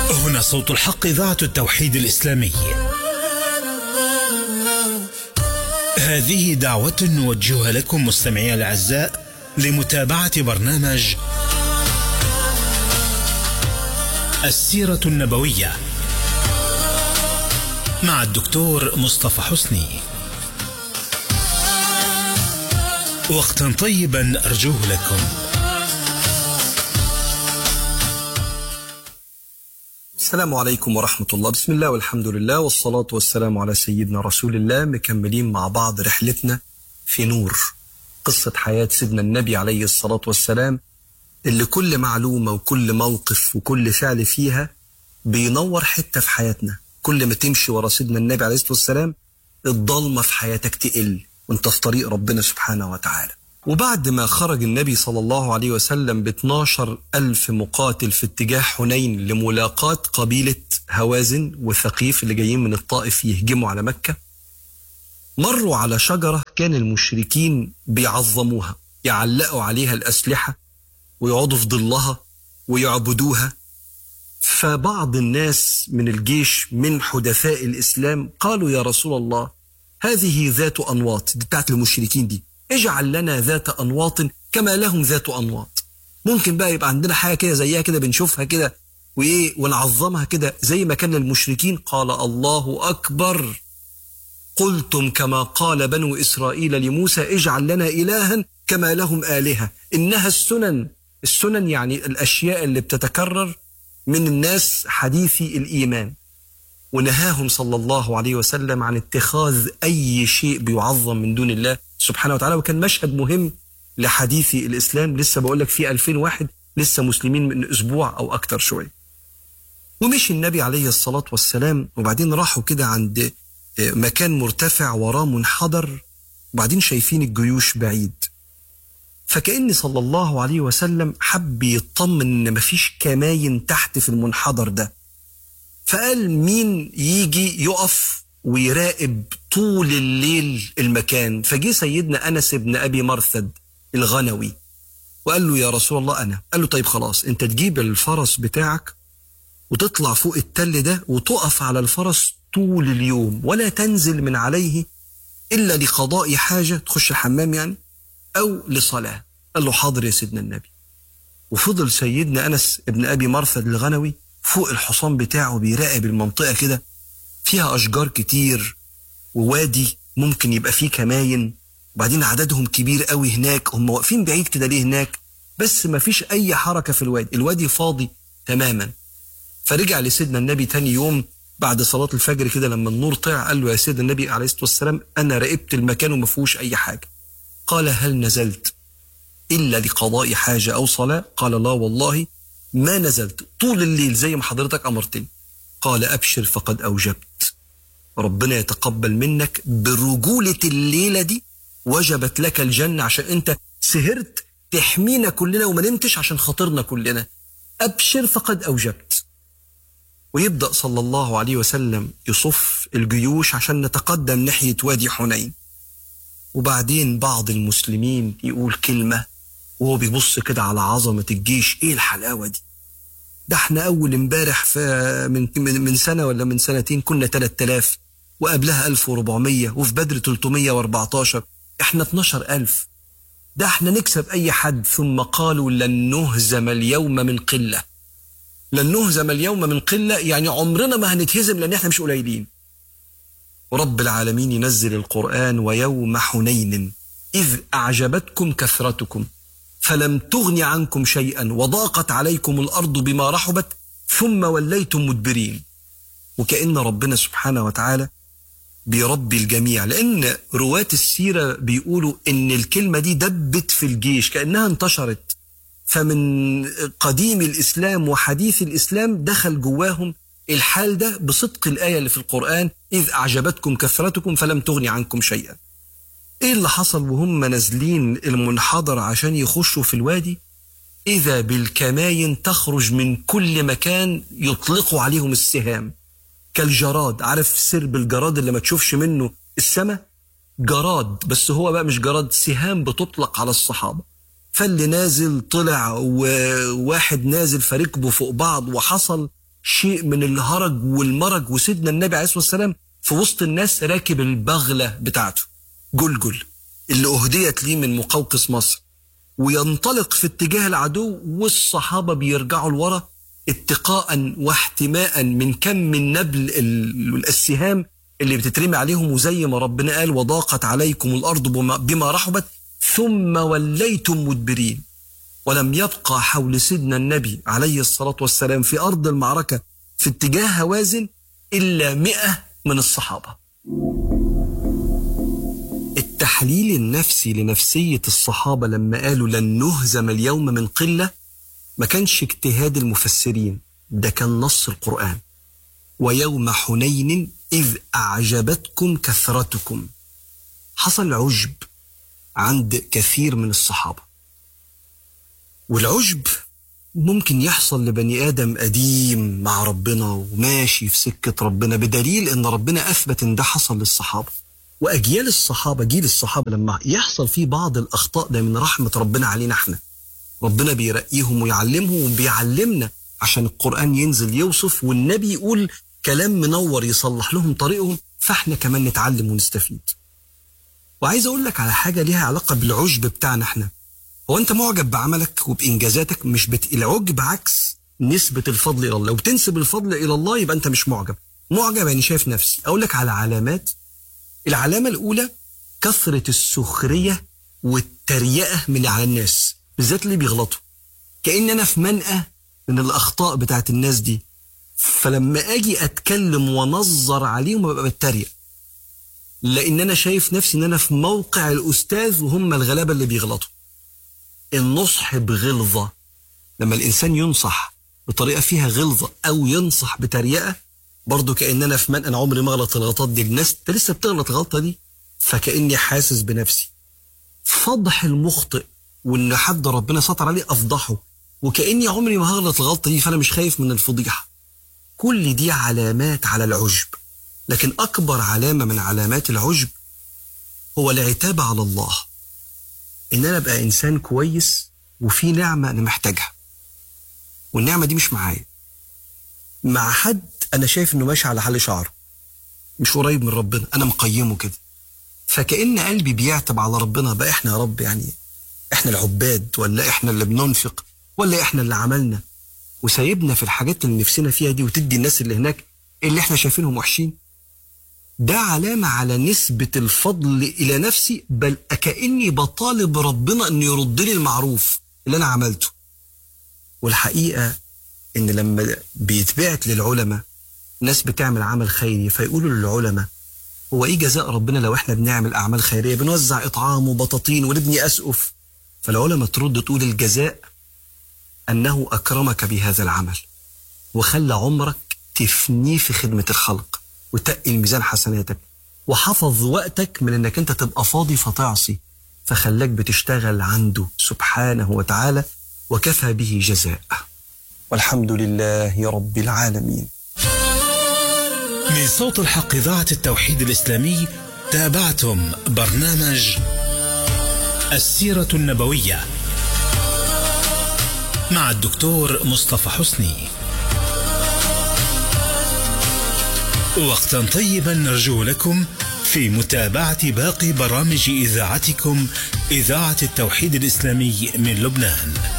هنا صوت الحق إذاعة التوحيد الإسلامي هذه دعوة نوجهها لكم مستمعي الأعزاء لمتابعة برنامج السيرة النبوية مع الدكتور مصطفى حسني وقتا طيبا أرجوه لكم السلام عليكم ورحمة الله بسم الله والحمد لله والصلاة والسلام على سيدنا رسول الله مكملين مع بعض رحلتنا في نور قصة حياة سيدنا النبي عليه الصلاة والسلام اللي كل معلومة وكل موقف وكل فعل فيها بينور حتة في حياتنا كل ما تمشي ورا سيدنا النبي عليه الصلاة والسلام الضلمة في حياتك تقل وانت في طريق ربنا سبحانه وتعالى وبعد ما خرج النبي صلى الله عليه وسلم ب 12 ألف مقاتل في اتجاه حنين لملاقاة قبيلة هوازن وثقيف اللي جايين من الطائف يهجموا على مكة مروا على شجرة كان المشركين بيعظموها يعلقوا عليها الأسلحة ويقعدوا في ظلها ويعبدوها فبعض الناس من الجيش من حدثاء الإسلام قالوا يا رسول الله هذه ذات أنواط دي بتاعت المشركين دي اجعل لنا ذات أنواط كما لهم ذات أنواط ممكن بقى يبقى عندنا حاجة كده زيها كده بنشوفها كده وإيه ونعظمها كده زي ما كان المشركين قال الله أكبر قلتم كما قال بنو إسرائيل لموسى اجعل لنا إلها كما لهم آلهة إنها السنن السنن يعني الأشياء اللي بتتكرر من الناس حديثي الإيمان ونهاهم صلى الله عليه وسلم عن اتخاذ أي شيء بيعظم من دون الله سبحانه وتعالى وكان مشهد مهم لحديثي الإسلام لسه بقول لك في 2000 واحد لسه مسلمين من أسبوع أو أكتر شوية ومشي النبي عليه الصلاة والسلام وبعدين راحوا كده عند مكان مرتفع وراه منحدر وبعدين شايفين الجيوش بعيد فكأن صلى الله عليه وسلم حب يطمن ان مفيش كماين تحت في المنحدر ده فقال مين يجي يقف ويراقب طول الليل المكان فجي سيدنا انس بن ابي مرثد الغنوي وقال له يا رسول الله انا قال له طيب خلاص انت تجيب الفرس بتاعك وتطلع فوق التل ده وتقف على الفرس طول اليوم ولا تنزل من عليه الا لقضاء حاجه تخش الحمام يعني أو لصلاة قال له حاضر يا سيدنا النبي وفضل سيدنا أنس ابن أبي مرثد الغنوي فوق الحصان بتاعه بيراقب المنطقة كده فيها أشجار كتير ووادي ممكن يبقى فيه كماين وبعدين عددهم كبير قوي هناك هم واقفين بعيد كده ليه هناك بس ما فيش أي حركة في الوادي الوادي فاضي تماما فرجع لسيدنا النبي تاني يوم بعد صلاة الفجر كده لما النور طلع قال له يا سيدنا النبي عليه الصلاة والسلام أنا راقبت المكان وما فيهوش أي حاجة قال هل نزلت إلا لقضاء حاجة أو صلاة قال لا والله ما نزلت طول الليل زي ما حضرتك أمرتني قال أبشر فقد أوجبت ربنا يتقبل منك برجولة الليلة دي وجبت لك الجنة عشان أنت سهرت تحمينا كلنا وما نمتش عشان خاطرنا كلنا أبشر فقد أوجبت ويبدأ صلى الله عليه وسلم يصف الجيوش عشان نتقدم ناحية وادي حنين وبعدين بعض المسلمين يقول كلمة وهو بيبص كده على عظمة الجيش ايه الحلاوة دي ده احنا اول امبارح في من من سنة ولا من سنتين كنا 3000 وقبلها 1400 وفي بدر 314 احنا 12000 ده احنا نكسب اي حد ثم قالوا لن نهزم اليوم من قلة لن نهزم اليوم من قلة يعني عمرنا ما هنتهزم لان احنا مش قليلين ورب العالمين ينزل القرآن ويوم حنين إذ أعجبتكم كثرتكم فلم تغن عنكم شيئا وضاقت عليكم الأرض بما رحبت ثم وليتم مدبرين وكأن ربنا سبحانه وتعالى بيربي الجميع لأن رواة السيرة بيقولوا إن الكلمة دي دبت في الجيش كأنها انتشرت فمن قديم الإسلام وحديث الإسلام دخل جواهم الحال ده بصدق الآية اللي في القرآن إذ أعجبتكم كثرتكم فلم تغني عنكم شيئا إيه اللي حصل وهم نازلين المنحدر عشان يخشوا في الوادي إذا بالكماين تخرج من كل مكان يطلقوا عليهم السهام كالجراد عارف سرب الجراد اللي ما تشوفش منه السماء جراد بس هو بقى مش جراد سهام بتطلق على الصحابة فاللي نازل طلع وواحد نازل فركبوا فوق بعض وحصل شيء من الهرج والمرج وسيدنا النبي عليه الصلاة والسلام في وسط الناس راكب البغلة بتاعته جلجل اللي أهديت ليه من مقوقس مصر وينطلق في اتجاه العدو والصحابة بيرجعوا لورا اتقاء واحتماء من كم من نبل ال- السهام اللي بتترمي عليهم وزي ما ربنا قال وضاقت عليكم الأرض بما- بما رحبت ثم وليتم مدبرين ولم يبقى حول سيدنا النبي عليه الصلاة والسلام في أرض المعركة في اتجاه هوازن إلا مئة من الصحابة التحليل النفسي لنفسية الصحابة لما قالوا لن نهزم اليوم من قلة ما كانش اجتهاد المفسرين ده كان نص القرآن ويوم حنين إذ أعجبتكم كثرتكم حصل عجب عند كثير من الصحابة والعجب ممكن يحصل لبني آدم قديم مع ربنا وماشي في سكة ربنا بدليل إن ربنا أثبت إن ده حصل للصحابة وأجيال الصحابة جيل الصحابة لما يحصل فيه بعض الأخطاء ده من رحمة ربنا علينا إحنا ربنا بيرقيهم ويعلمهم وبيعلمنا عشان القرآن ينزل يوصف والنبي يقول كلام منور يصلح لهم طريقهم فاحنا كمان نتعلم ونستفيد وعايز اقول لك على حاجة ليها علاقة بالعجب بتاعنا احنا هو انت معجب بعملك وبانجازاتك مش بت... العجب عكس نسبة الفضل الى الله لو بتنسب الفضل الى الله يبقى انت مش معجب معجب يعني شايف نفسي اقول لك على علامات العلامة الاولى كثرة السخرية والتريقة من على الناس بالذات اللي بيغلطوا كأن انا في منأى من الاخطاء بتاعت الناس دي فلما اجي اتكلم وانظر عليهم ببقى بتريق لان انا شايف نفسي ان انا في موقع الاستاذ وهم الغلابه اللي بيغلطوا النصح بغلظه لما الانسان ينصح بطريقه فيها غلظه او ينصح بتريقه برضه كان انا في من انا عمري ما اغلط الغلطات دي الناس انت لسه بتغلط الغلطه دي فكاني حاسس بنفسي فضح المخطئ وان حد ربنا ستر عليه افضحه وكاني عمري ما هغلط الغلطه دي فانا مش خايف من الفضيحه كل دي علامات على العجب لكن أكبر علامة من علامات العجب هو العتاب على الله إن أنا أبقى إنسان كويس وفي نعمة أنا محتاجها والنعمة دي مش معايا مع حد أنا شايف إنه ماشي على حل شعره مش قريب من ربنا أنا مقيمه كده فكأن قلبي بيعتب على ربنا بقى إحنا يا رب يعني إحنا العباد ولا إحنا اللي بننفق ولا إحنا اللي عملنا وسايبنا في الحاجات اللي نفسنا فيها دي وتدي الناس اللي هناك اللي احنا شايفينهم وحشين ده علامة على نسبة الفضل إلى نفسي بل كأني بطالب ربنا أن يرد لي المعروف اللي أنا عملته والحقيقة إن لما بيتبعت للعلماء ناس بتعمل عمل خيري فيقولوا للعلماء هو إيه جزاء ربنا لو إحنا بنعمل أعمال خيرية بنوزع إطعام وبطاطين ونبني أسقف فالعلماء ترد تقول الجزاء أنه أكرمك بهذا العمل وخلى عمرك تفنيه في خدمة الخلق وتقل ميزان حسناتك وحفظ وقتك من انك انت تبقى فاضي فتعصي فخلاك بتشتغل عنده سبحانه وتعالى وكفى به جزاء والحمد لله رب العالمين من صوت الحق إذاعة التوحيد الإسلامي تابعتم برنامج السيرة النبوية مع الدكتور مصطفى حسني وقتا طيبا نرجو لكم في متابعة باقي برامج إذاعتكم إذاعة التوحيد الإسلامي من لبنان